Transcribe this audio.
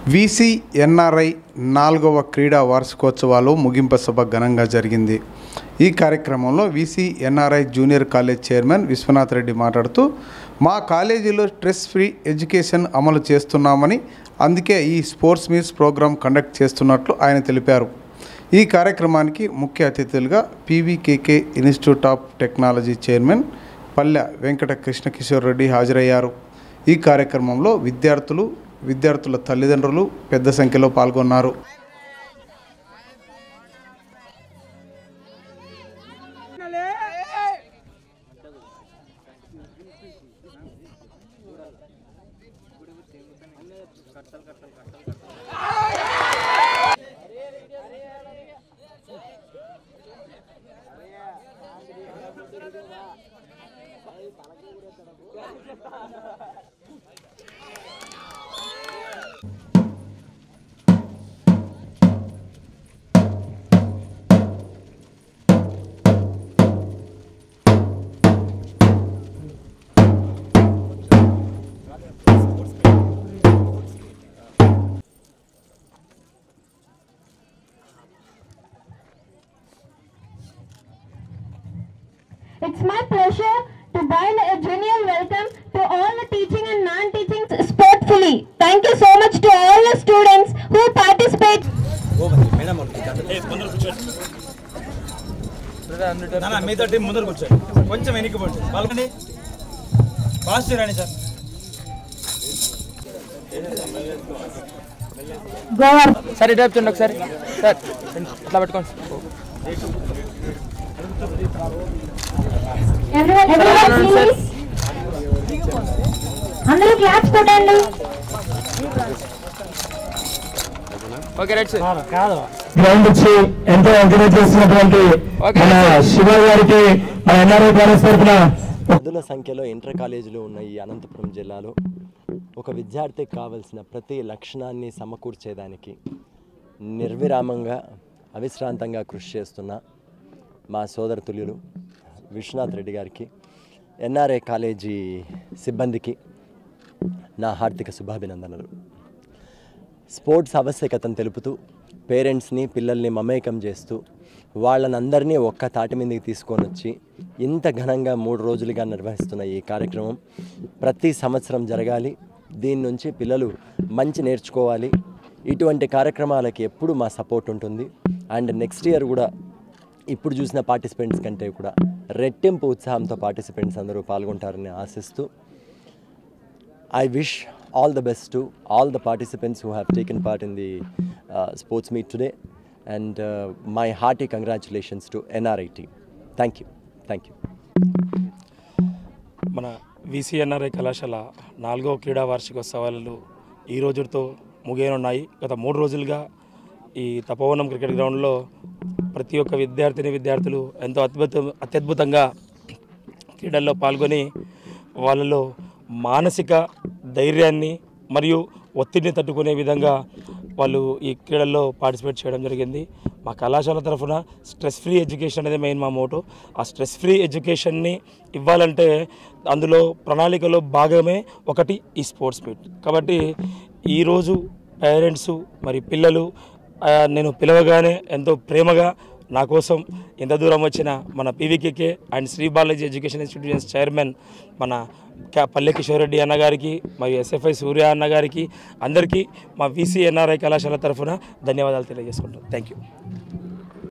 VC NRI నాలుగవ క్రీడా వార్షికోత్సవాలు ముగింపు సభ ఘనంగా జరిగింది ఈ కార్యక్రమంలో VC NRI junior college chairman Viswanath Reddy మాట్లాడుతూ మా కాలేజీలో స్ట్రెస్ ఫ్రీ ఎడ్యుకేషన్ అమలు చేస్తున్నామని అందుకే ఈ స్పోర్ట్స్ మీట్స్ ప్రోగ్రాం కండక్ట్ చేస్తున్నట్లు ఆయన తెలిపారు ఈ కార్యక్రమానికి ముఖ్య అతిథులుగా PVKK institute of technology chairman Palle Venkata Krishna Kishore Reddy హాజరయ్యారు ఈ కార్యక్రమంలో విద్యార్థులు విద్యార్థుల తల్లిదండ్రులు పెద్ద సంఖ్యలో పాల్గొన్నారు It's my pleasure to bind a genuine welcome to all the teaching and non-teaching sportfully. Thank you so much to all the students who participate. నాన్న మీతో టీం ముందరకు వచ్చాడు కొంచెం వెనక్కి పడుతుంది వాళ్ళకండి పాజిటివ్ రండి సార్ సార్ ఇటు చూడండి ఒకసారి సార్ అట్లా పట్టుకోండి Everyone, everyone please. అందరూ క్లాప్స్ కొట్టండి ఓకే రైట్ సార్ గ్రౌండ్ ఇచ్చి ఎంతో ఎంకరేజ్ చేస్తున్నటువంటి Okay. మన శివ గారికి మన ఎన్ఆర్ఐ కాలేజ్ తరఫున పదుల సంఖ్యలో ఇంటర్ కాలేజీలు ఉన్న ఈ అనంతపురం జిల్లాలో ఒక విద్యార్థికి కావలసిన ప్రతి లక్షణాన్ని సమకూర్చేదానికి నిర్విరామంగా అవిశ్రాంతంగా కృషి చేస్తున్న మా సోదరతుల్యులు విశ్వనాథ్ రెడ్డి గారికి ఎన్ఆర్ఐ కాలేజీ సిబ్బందికి నా హార్దిక శుభాభినందనలు స్పోర్ట్స్ ఆవశ్యకతను తెలుపుతూ పేరెంట్స్ని పిల్లల్ని మమేకం చేస్తూ వాళ్ళనందరినీ ఒక్క తాటి మీదకి తీసుకొని వచ్చి ఇంత ఘనంగా మూడు రోజులుగా నిర్వహిస్తున్న ఈ కార్యక్రమం ప్రతి సంవత్సరం జరగాలి దీని నుంచి పిల్లలు మంచి నేర్చుకోవాలి ఇటువంటి కార్యక్రమాలకి ఎప్పుడు మా సపోర్ట్ ఉంటుంది అండ్ నెక్స్ట్ ఇయర్ కూడా ఇప్పుడు చూసిన పార్టిసిపెంట్స్ కంటే కూడా రెట్టింపు ఉత్సాహంతో పార్టిసిపెంట్స్ అందరూ పాల్గొంటారని ఆశిస్తూ I wish all the best to all the participants who have taken part in the uh, sports meet today, and uh, my hearty congratulations to NRI team. Thank you. Thank you. మన విసిఎన్ఆర్ఐ కళాశాల నాలుగవ క్రీడా వార్షికోత్సవాలు ఈ రోజుతో ముగియనున్నాయి గత మూడు రోజులుగా ఈ తపోవనం క్రికెట్ గ్రౌండ్లో ప్రతి ఒక్క విద్యార్థిని విద్యార్థులు ఎంతో అద్భుత అత్యద్భుతంగా క్రీడల్లో పాల్గొని వాళ్ళలో మానసిక ధైర్యాన్ని మరియు ఒత్తిడిని తట్టుకునే విధంగా వాళ్ళు ఈ క్రీడల్లో పార్టిసిపేట్ చేయడం జరిగింది మా కళాశాల తరఫున స్ట్రెస్ ఫ్రీ ఎడ్యుకేషన్ అనేది మెయిన్ మా మోటో ఆ స్ట్రెస్ ఫ్రీ ఎడ్యుకేషన్ని ఇవ్వాలంటే అందులో ప్రణాళికలో భాగమే ఒకటి ఈ స్పోర్ట్స్ మీట్ కాబట్టి ఈరోజు పేరెంట్స్ మరి పిల్లలు ఆ, నేను పిలవగానే ఎంతో ప్రేమగా నా కోసం ఎంత దూరం వచ్చిన మన PVKK and Shri Balaji education institutions chairman మన కా- పల్లె కిషోర్ రెడ్డి అన్న గారికి మరియు ఎస్ఎఫ్ఐ సూర్య అన్న గారికి అందరికీ మా వీసీ ఎన్ఆర్ఐ కళాశాల తరఫున ధన్యవాదాలు తెలియజేసుకుంటాం థ్యాంక్ యూ